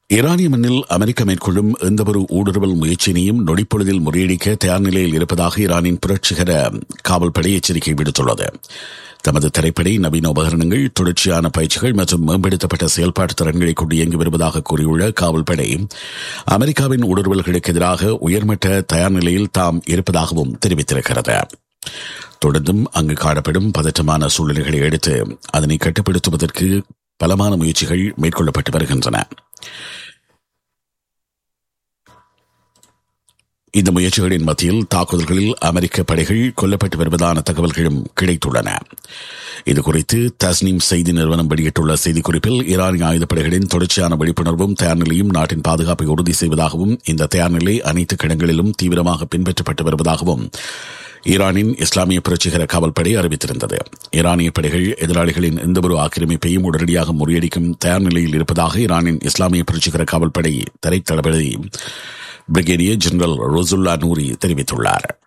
ஈரானிய மண்ணில் அமெரிக்கா மேற்கொள்ளும் எந்தவொரு ஊடுருவல் முயற்சியினையும் நொடிப்பொழுதில் முறியடிக்க தயார் நிலையில் இருப்பதாக ஈரானின் புரட்சிகர காவல்படை எச்சரிக்கை விடுத்துள்ளது தமது தரைப்படை நவீன உபகரணங்கள் தொடர்ச்சியான பயிற்சிகள் மற்றும் மேம்படுத்தப்பட்ட செயல்பாட்டு திறன்களை கொண்டு இயங்கி வருவதாக கூறியுள்ள காவல்படை அமெரிக்காவின் ஊடுருவல்களுக்கு எதிராக உயர்மட்ட தயார் நிலையில் தாம் இருப்பதாகவும் தெரிவித்திருக்கிறது தொடர்ந்தும் அங்கு காணப்படும் பதற்றமான சூழ்நிலைகளை எடுத்து அதனை கட்டுப்படுத்துவதற்கு பலமான முயற்சிகள் மேற்கொள்ளப்பட்டு வருகின்றன இந்த முயற்சிகளின் மத்தியில் தாக்குதல்களில் அமெரிக்க படைகள் கொல்லப்பட்டு வருவதான தகவல்களும் கிடைத்துள்ளன இதுகுறித்து தஸ்னீம் செய்தி நிறுவனம் வெளியிட்டுள்ள செய்திக்குறிப்பில் ஈரானிய ஆயுதப்படைகளின் தொடர்ச்சியான விழிப்புணர்வும் தயார்நிலையும் நாட்டின் பாதுகாப்பை உறுதி செய்வதாகவும் இந்த தயார்நிலை அனைத்து கிடங்களிலும் தீவிரமாக பின்பற்றப்பட்டு வருவதாகவும் ஈரானின் இஸ்லாமிய புரட்சிகர காவல்படை அறிவித்திருந்தது ஈரானிய படைகள் எதிராளிகளின் எந்தவொரு ஆக்கிரமிப்பையும் உடனடியாக முறியடிக்கும் தயார் நிலையில் இருப்பதாக ஈரானின் இஸ்லாமிய புரட்சிகர காவல்படை தரை தளபதி பிரிகேடியர் ஜெனரல் ரோசுல்லா நூரி தெரிவித்துள்ளார்